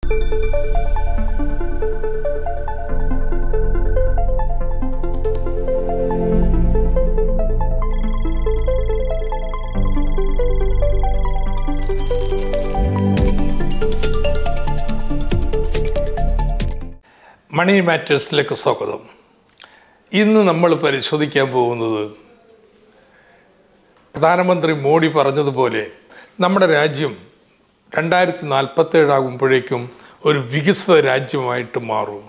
മണി മാറ്റേഴ്സിലേക്ക് സ്വാഗതം ഇന്ന് നമ്മൾ പരിശോധിക്കാൻ പോകുന്നത് പ്രധാനമന്ത്രി മോഡി പറഞ്ഞതുപോലെ നമ്മുടെ രാജ്യം രണ്ടായിരത്തി നാൽപ്പത്തേഴാകുമ്പോഴേക്കും ഒരു വികസിത രാജ്യമായിട്ട് മാറും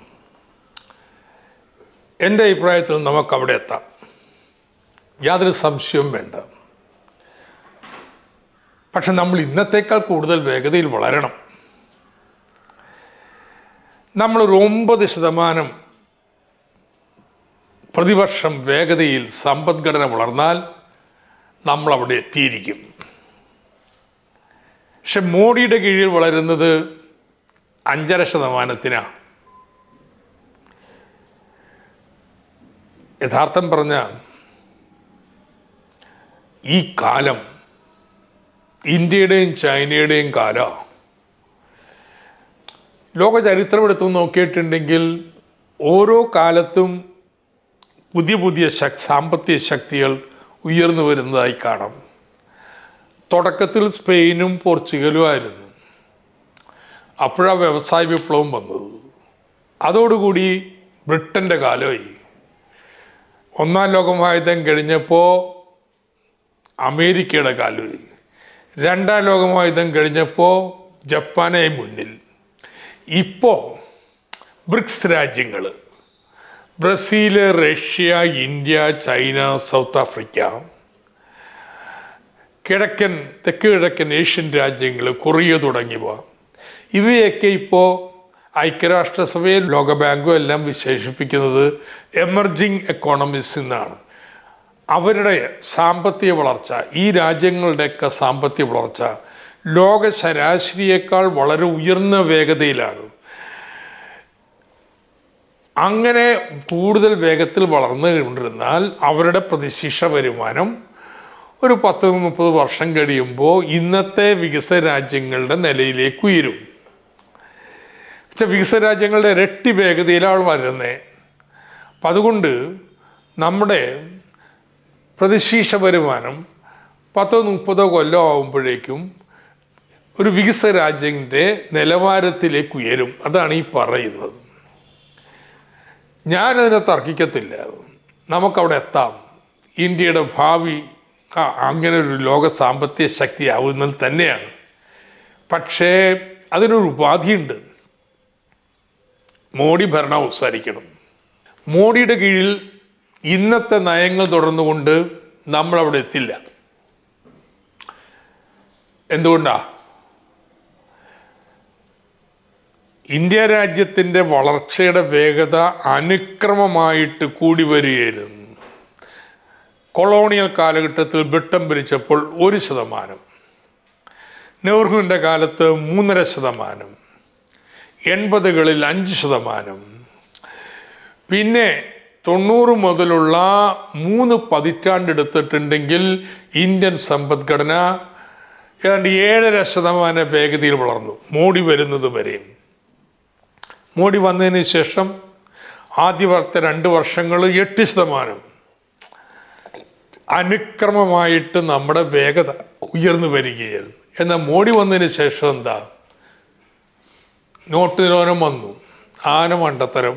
എൻ്റെ അഭിപ്രായത്തിൽ നമുക്ക് അവിടെ എത്താം യാതൊരു സംശയവും വേണ്ട പക്ഷെ നമ്മൾ ഇന്നത്തേക്കാൾ കൂടുതൽ വേഗതയിൽ വളരണം നമ്മളൊരു ഒമ്പത് ശതമാനം പ്രതിവർഷം വേഗതയിൽ സമ്പദ്ഘടന വളർന്നാൽ നമ്മൾ അവിടെ എത്തിയിരിക്കും പക്ഷെ മോഡിയുടെ കീഴിൽ വളരുന്നത് അഞ്ചര ശതമാനത്തിനാണ് യഥാർത്ഥം പറഞ്ഞ ഈ കാലം ഇന്ത്യയുടെയും ചൈനയുടെയും കാലം ലോക ചരിത്രം എടുത്ത് നോക്കിയിട്ടുണ്ടെങ്കിൽ ഓരോ കാലത്തും പുതിയ പുതിയ ശക് സാമ്പത്തിക ശക്തികൾ ഉയർന്നു വരുന്നതായി കാണാം തുടക്കത്തിൽ സ്പെയിനും പോർച്ചുഗലും ആയിരുന്നു അപ്പോഴാ വ്യവസായ വിപ്ലവം വന്നത് അതോടുകൂടി ബ്രിട്ടൻ്റെ കാലമായി ഒന്നാം ലോകമഹായുദ്ധം കഴിഞ്ഞപ്പോൾ അമേരിക്കയുടെ കാലമായി രണ്ടാം ലോകമഹായുദ്ധം കഴിഞ്ഞപ്പോൾ ജപ്പാനായി മുന്നിൽ ഇപ്പോൾ ബ്രിക്സ് രാജ്യങ്ങൾ Brazil Russia India China South Africa കിഴക്കൻ തെക്ക് കിഴക്കൻ ഏഷ്യൻ രാജ്യങ്ങൾ കൊറിയ തുടങ്ങിയവ ഇവയൊക്കെ ഇപ്പോൾ ഐക്യരാഷ്ട്രസഭയും ലോകബാങ്കും എല്ലാം വിശേഷിപ്പിക്കുന്നത് എമർജിങ് എക്കോണമീസ് എന്നാണ് അവരുടെ സാമ്പത്തിക വളർച്ച ഈ രാജ്യങ്ങളുടെയൊക്കെ സാമ്പത്തിക വളർച്ച ലോക ശരാശരിയേക്കാൾ വളരെ ഉയർന്ന വേഗതയിലാണ് അങ്ങനെ കൂടുതൽ വേഗത്തിൽ വളർന്നു കൊണ്ടിരുന്നാൽ അവരുടെ പ്രതിശിക്ഷ വരുമാനം ഒരു പത്ത് മുപ്പത് വർഷം കഴിയുമ്പോൾ ഇന്നത്തെ വികസിത രാജ്യങ്ങളുടെ നിലയിലേക്ക് ഉയരും പക്ഷെ വികസിത രാജ്യങ്ങളുടെ ഇരട്ടി വേഗതയിലാണ് വരുന്നത് അപ്പം അതുകൊണ്ട് നമ്മുടെ പ്രതിശീർഷ വരുമാനം പത്തോ മുപ്പതോ കൊല്ലം ആകുമ്പോഴേക്കും ഒരു വികസിത രാജ്യത്തിൻ്റെ നിലവാരത്തിലേക്ക് ഉയരും അതാണ് ഈ പറയുന്നത് ഞാനതിനെ തർക്കിക്കത്തില്ല നമുക്കവിടെ എത്താം ഇന്ത്യയുടെ ഭാവി ആ, അങ്ങനെ ഒരു ലോക സാമ്പത്തിക ശക്തിയാവുന്നത് തന്നെയാണ് പക്ഷേ അതിനൊരു ഉപാധിയുണ്ട് മോഡി ഭരണം അവസാനിക്കണം മോഡിയുടെ കീഴിൽ ഇന്നത്തെ നയങ്ങൾ തുടർന്നുകൊണ്ട് നമ്മളവിടെ എത്തില്ല എന്തുകൊണ്ടാ ഇന്ത്യ രാജ്യത്തിൻ്റെ വളർച്ചയുടെ വേഗത അനുക്രമമായിട്ട് കൂടി വരികയായിരുന്നു കൊളോണിയൽ കാലഘട്ടത്തിൽ ബ്രിട്ടൻ ഭരിച്ചപ്പോൾ ഒരു ശതമാനം നെഹ്റുവിൻ്റെ കാലത്ത് മൂന്നര ശതമാനം എൺപതുകളിൽ അഞ്ച് ശതമാനം പിന്നെ തൊണ്ണൂറ് മുതലുള്ള മൂന്ന് പതിറ്റാണ്ടെടുത്തിട്ടുണ്ടെങ്കിൽ ഇന്ത്യൻ സമ്പദ്ഘടന ഏതാണ്ട് ഏഴര ശതമാനം വേഗതയിൽ വളർന്നു മോഡി വരുന്നത് വരെയും മോഡി വന്നതിന് ശേഷം ആദ്യ വർത്ത രണ്ട് വർഷങ്ങൾ എട്ട് ശതമാനം അനുക്രമമായിട്ട് നമ്മുടെ വേഗത ഉയർന്നു വരികയായിരുന്നു എന്നാൽ മോഡി വന്നതിന് ശേഷം എന്താ നോട്ട് നിരോധനം വന്നു ആന മണ്ടത്തരം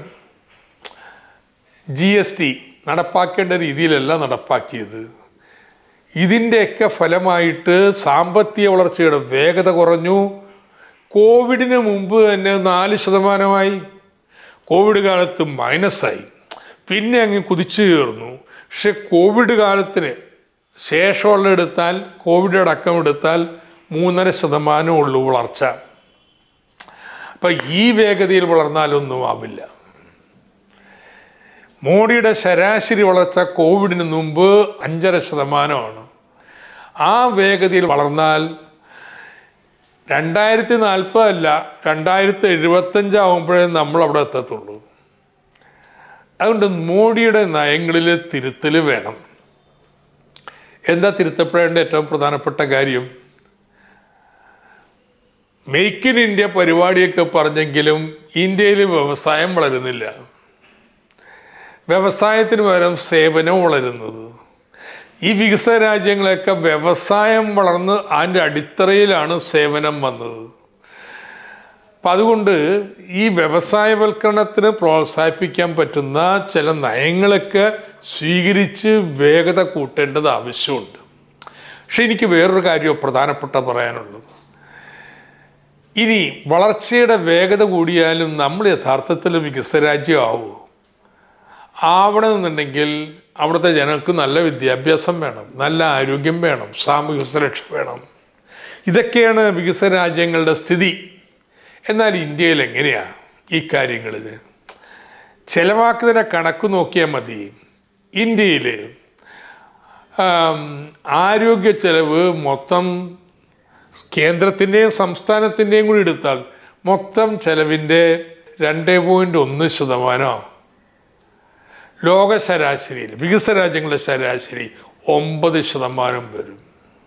ജി എസ് ടി നടപ്പാക്കേണ്ട രീതിയിലല്ല നടപ്പാക്കിയത് ഇതിൻ്റെയൊക്കെ ഫലമായിട്ട് സാമ്പത്തിക വളർച്ചയുടെ വേഗത കുറഞ്ഞു കോവിഡിന് മുമ്പ് തന്നെ നാല് ശതമാനമായി കോവിഡ് കാലത്ത് മൈനസായി പിന്നെ അങ്ങ് കുതിച്ചു കയറുന്നു പക്ഷെ കോവിഡ് കാലത്തിന് ശേഷമുള്ള എടുത്താൽ കോവിഡ് അടക്കം എടുത്താൽ മൂന്നര ശതമാനം ഉള്ളൂ വളർച്ച അപ്പം ഈ വേഗതയിൽ വളർന്നാലൊന്നും ആവില്ല മോഡിയുടെ ശരാശരി വളർച്ച കോവിഡിന് മുമ്പ് അഞ്ചര ശതമാനമാണ് ആ വേഗതയിൽ വളർന്നാൽ രണ്ടായിരത്തി നാൽപ്പതല്ല രണ്ടായിരത്തി എഴുപത്തഞ്ചാവുമ്പോഴേ നമ്മൾ അവിടെ എത്തത്തുള്ളൂ അതുകൊണ്ട് മോഡിയുടെ നയങ്ങളിൽ തിരുത്തൽ വേണം എന്താ തിരുത്തപ്പെടേണ്ട ഏറ്റവും പ്രധാനപ്പെട്ട കാര്യം മെയ്ക്ക് ഇൻ ഇന്ത്യ പരിപാടിയൊക്കെ പറഞ്ഞെങ്കിലും ഇന്ത്യയിൽ വ്യവസായം വളരുന്നില്ല വ്യവസായത്തിന് പകരം സേവനം വളരുന്നത് ഈ വികസന രാജ്യങ്ങളൊക്കെ വ്യവസായം വളർന്ന് അതിൻ്റെ അടിത്തറയിലാണ് സേവനം വന്നത് അപ്പം അതുകൊണ്ട് ഈ വ്യവസായവൽക്കരണത്തിന് പ്രോത്സാഹിപ്പിക്കാൻ പറ്റുന്ന ചില നയങ്ങളൊക്കെ സ്വീകരിച്ച് വേഗത കൂട്ടേണ്ടത് ആവശ്യമുണ്ട് പക്ഷെ എനിക്ക് വേറൊരു കാര്യം പ്രധാനപ്പെട്ട പറയാനുള്ളത് ഇനി വളർച്ചയുടെ വേഗത കൂടിയാലും നമ്മൾ യഥാർത്ഥത്തിൽ വികസന രാജ്യമാവുമോ ആവണമെന്നുണ്ടെങ്കിൽ അവിടുത്തെ ജനങ്ങൾക്ക് നല്ല വിദ്യാഭ്യാസം വേണം നല്ല ആരോഗ്യം വേണം സാമൂഹിക സുരക്ഷ വേണം ഇതൊക്കെയാണ് വികസന രാജ്യങ്ങളുടെ സ്ഥിതി എന്നാൽ ഇന്ത്യയിൽ എങ്ങനെയാ ഈ കാര്യങ്ങളിൽ ചിലവാക്കുന്നതിനെ കണക്ക് നോക്കിയാൽ മതി ഇന്ത്യയിൽ ആരോഗ്യ ചെലവ് മൊത്തം കേന്ദ്രത്തിൻ്റെയും സംസ്ഥാനത്തിൻ്റെയും കൂടി എടുത്താൽ മൊത്തം ചെലവിൻ്റെ രണ്ട് പോയിൻറ്റ് ഒന്ന് ശതമാനമാണ് ലോക ശരാശരിയിൽ വികസന രാജ്യങ്ങളുടെ ശരാശരി ഒമ്പത് ശതമാനം വരും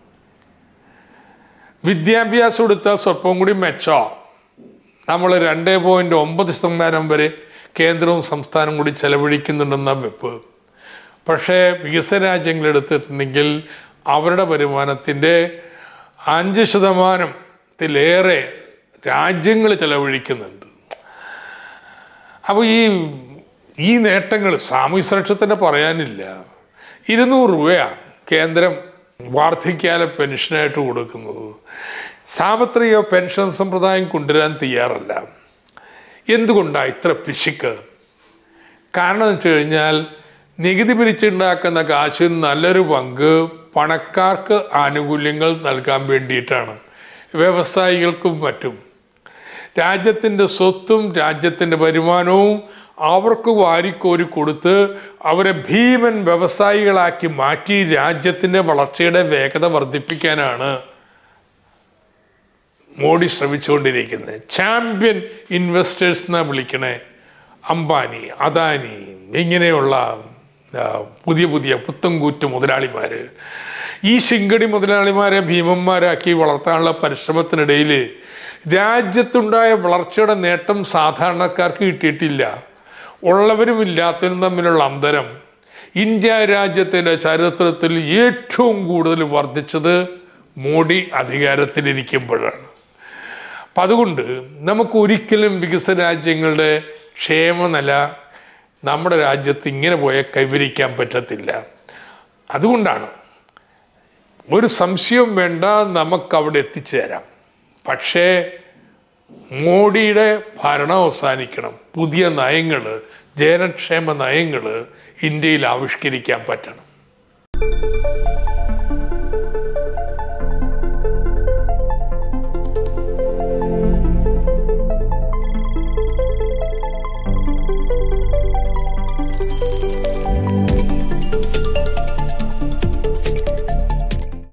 വിദ്യാഭ്യാസം എടുത്താൽ സ്വല്പം കൂടി മെച്ചോ നമ്മൾ രണ്ട് പോയിൻറ്റ് ഒമ്പത് ശതമാനം വരെ കേന്ദ്രവും സംസ്ഥാനവും കൂടി ചെലവഴിക്കുന്നുണ്ടെന്ന വെപ്പ് പക്ഷേ വികസന രാജ്യങ്ങൾ എടുത്തിട്ടുണ്ടെങ്കിൽ അവരുടെ വരുമാനത്തിൻ്റെ അഞ്ച് ശതമാനത്തിലേറെ രാജ്യങ്ങൾ ചെലവഴിക്കുന്നുണ്ട് അപ്പോൾ ഈ ഈ നേട്ടങ്ങൾ സാമൂഹ്യ സുരക്ഷത്തിൻ്റെ പറയാനില്ല ഇരുന്നൂറ് രൂപയാണ് കേന്ദ്രം വാർദ്ധക്യകാല പെൻഷനായിട്ട് കൊടുക്കുന്നത് സാമ്പത്തിക പെൻഷൻ സമ്പ്രദായം കൊണ്ടുവരാൻ തയ്യാറല്ല എന്തുകൊണ്ടാണ് ഇത്ര പിശുക്ക് കാരണം എന്ന് വെച്ച് കഴിഞ്ഞാൽ നികുതി പിരിച്ചുണ്ടാക്കുന്ന കാശിൽ നല്ലൊരു പങ്ക് പണക്കാർക്ക് ആനുകൂല്യങ്ങൾ നൽകാൻ വേണ്ടിയിട്ടാണ് വ്യവസായികൾക്കും മറ്റും രാജ്യത്തിൻ്റെ സ്വത്തും രാജ്യത്തിൻ്റെ വരുമാനവും അവർക്ക് വാരിക്കോരി കൊടുത്ത് അവരെ ഭീമൻ വ്യവസായികളാക്കി മാറ്റി രാജ്യത്തിൻ്റെ വളർച്ചയുടെ വേഗത വർദ്ധിപ്പിക്കാനാണ് മോഡി ശ്രമിച്ചുകൊണ്ടിരിക്കുന്നത് ചാമ്പ്യൻ ഇൻവെസ്റ്റേഴ്സ് എന്നാ വിളിക്കണേ അംബാനി അദാനി ഇങ്ങനെയുള്ള ആ, പുതിയ പുതിയ പുത്തൻകൂറ്റ് മുതലാളിമാർ ഈ ശിങ്കടി മുതലാളിമാരെ ഭീമന്മാരാക്കി വളർത്താനുള്ള പരിശ്രമത്തിനിടയിൽ രാജ്യത്തുണ്ടായ വളർച്ചയുടെ നേട്ടം സാധാരണക്കാർക്ക് കിട്ടിയിട്ടില്ല ഉള്ളവരും ഇല്ലാത്തവരും തമ്മിലുള്ള അന്തരം ഇന്ത്യ രാജ്യത്തിൻ്റെ ചരിത്രത്തിൽ ഏറ്റവും കൂടുതൽ വർദ്ധിച്ചത് മോഡി അധികാരത്തിലിരിക്കുമ്പോഴാണ് അപ്പം അതുകൊണ്ട് നമുക്ക് ഒരിക്കലും വികസന രാജ്യങ്ങളുടെ ക്ഷേമനില നമ്മുടെ രാജ്യത്ത് ഇങ്ങനെ പോയാൽ കൈവരിക്കാൻ പറ്റത്തില്ല അതുകൊണ്ടാണ് ഒരു സംശയവും വേണ്ട നമുക്ക് അവിടെ എത്തിച്ചേരാം പക്ഷേ മോഡിയുടെ ഭരണം അവസാനിക്കണം പുതിയ നയങ്ങൾ ജനക്ഷേമ നയങ്ങൾ ഇന്ത്യയിൽ ആവിഷ്കരിക്കാൻ പറ്റണം